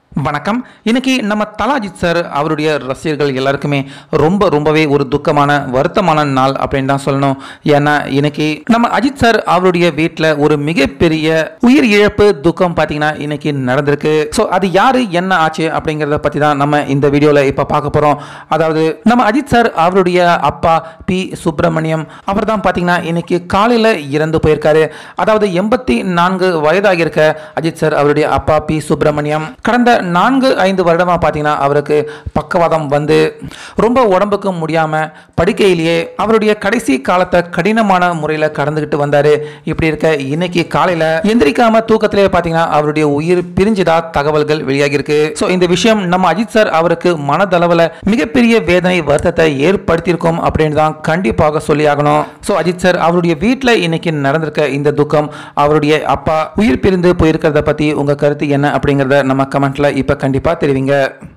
வணக்கம் இன்னைக்கு நம்ம தலாஜித் சார் அவருடைய ரசிகர்கள் எல்லாருக்குமே ரொம்ப ரொம்பவே ஒரு துக்கமான வருத்தமான நாள் அப்படின்னு தான் சொல்லணும் ஏன்னா இன்னைக்கு நம்ம அஜித் சார் அவருடைய வீட்டில் ஒரு மிகப்பெரிய உயிர் இழப்பு துக்கம் பார்த்தீங்கன்னா இன்னைக்கு நடந்திருக்கு ஸோ அது யாரு என்ன ஆச்சு அப்படிங்கிறத பற்றி தான் நம்ம இந்த வீடியோவில் இப்போ பார்க்க போகிறோம் அதாவது நம்ம அஜித் சார் அவருடைய அப்பா பி சுப்பிரமணியம் அவர் தான் பார்த்தீங்கன்னா இன்னைக்கு காலையில் இறந்து போயிருக்காரு அதாவது எண்பத்தி நான்கு வயதாகி இருக்க அஜித் சார் அவருடைய அப்பா பி சுப்பிரமணியம் கடந்த நான்கு ஐந்து வருடமாக பார்த்தீங்கன்னா அவருக்கு பக்கவாதம் வந்து ரொம்ப உடம்புக்கு முடியாமல் படுக்கையிலேயே அவருடைய கடைசி காலத்தை கடினமான முறையில் கடந்துக்கிட்டு வந்தார் இப்படி இருக்க இன்னைக்கு காலையில் எந்திரிக்காம தூக்கத்திலே பார்த்தீங்கன்னா அவருடைய உயிர் பிரிஞ்சுதா தகவல்கள் வெளியாகியிருக்கு ஸோ இந்த விஷயம் நம்ம அஜித் சார் அவருக்கு மனதளவில் மிகப்பெரிய வேதனை வருத்தத்தை ஏற்படுத்தியிருக்கோம் அப்படின்னு தான் கண்டிப்பாக சொல்லி ஆகணும் ஸோ அஜித் சார் அவருடைய வீட்டில் இன்னைக்கு நடந்திருக்க இந்த துக்கம் அவருடைய அப்பா உயிர் பிரிந்து போயிருக்கிறத பற்றி உங்கள் கருத்து என்ன அப்படிங்கிறத நம்ம கமெண்ட்ல இப்போ கண்டிப்பாக தெரிவிங்க